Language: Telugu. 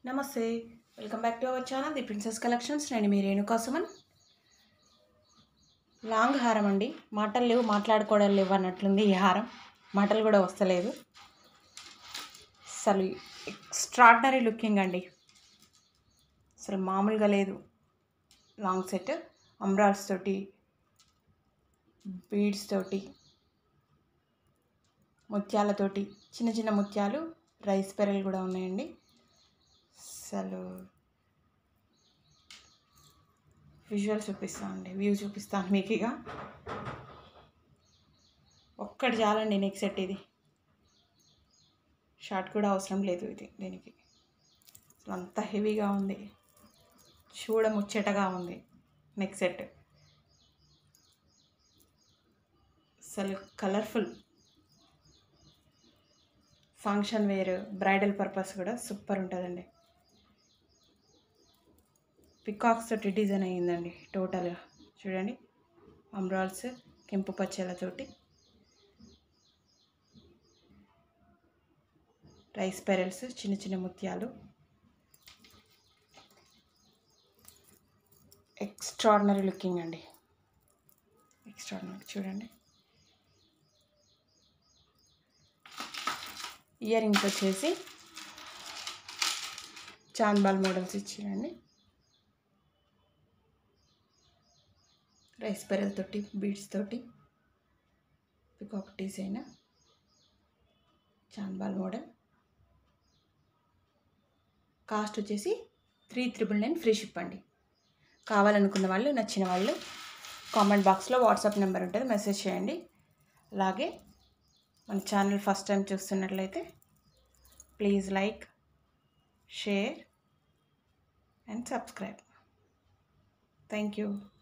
నమస్తే welcome back to our channel the princess collections నేను మీ రేణుకా సుమన్ లాంగ్ హారం అండి మాటలు లేవు మాట్లాడుకోవడం లేవు అన్నట్లుంది ఈ హారం మాటలు కూడా వస్తలేదు అసలు ఎక్స్ట్రాడినరీ లుకింగ్ అండి అసలు మామూలుగా లేదు లాంగ్ సెట్ అంబ్రాల్స్ తోటి బీడ్స్ తోటి ముత్యాలతోటి చిన్న చిన్న ముత్యాలు రైస్ పెరలు కూడా ఉన్నాయండి అసలు విజువల్ చూపిస్తాను అండి వ్యూ చూపిస్తాను మీకు ఇక ఒక్కటి చాలండి నెక్ సెట్ ఇది షార్ట్ కూడా అవసరం లేదు ఇది దీనికి అసలు అంత హెవీగా ఉంది చూడ ముచ్చటగా ఉంది నెక్ సెట్ అసలు colourful function wear bridal purpose కూడా సూపర్ ఉంటుందండి పికాక్స్ తోటి డిజైన్ అయ్యిందండి టోటల్గా చూడండి అంబ్రాల్స్ కెంపు పచ్చలతోటి రైస్ పెరల్స్ చిన్న చిన్న ముత్యాలు ఎక్స్ట్రాడినరీ లుకింగ్ అండి ఎక్స్ట్రాడినరీ చూడండి ఇయర్ రింగ్స్ వచ్చేసి చాంద్బాల్ మోడల్స్ ఇచ్చారండి రైస్ పెరల్ తోటి బీడ్స్ తోటి peacock design chandbali model cost వచ్చేసి three triple nine free ship అండి కావాలనుకున్న వాళ్ళు నచ్చిన వాళ్ళు కామెంట్ బాక్స్లో వాట్సాప్ నెంబర్ ఉంటుంది మెసేజ్ చేయండి అలాగే మన ఛానల్ ఫస్ట్ టైం చూస్తున్నట్లయితే please like share and subscribe thank you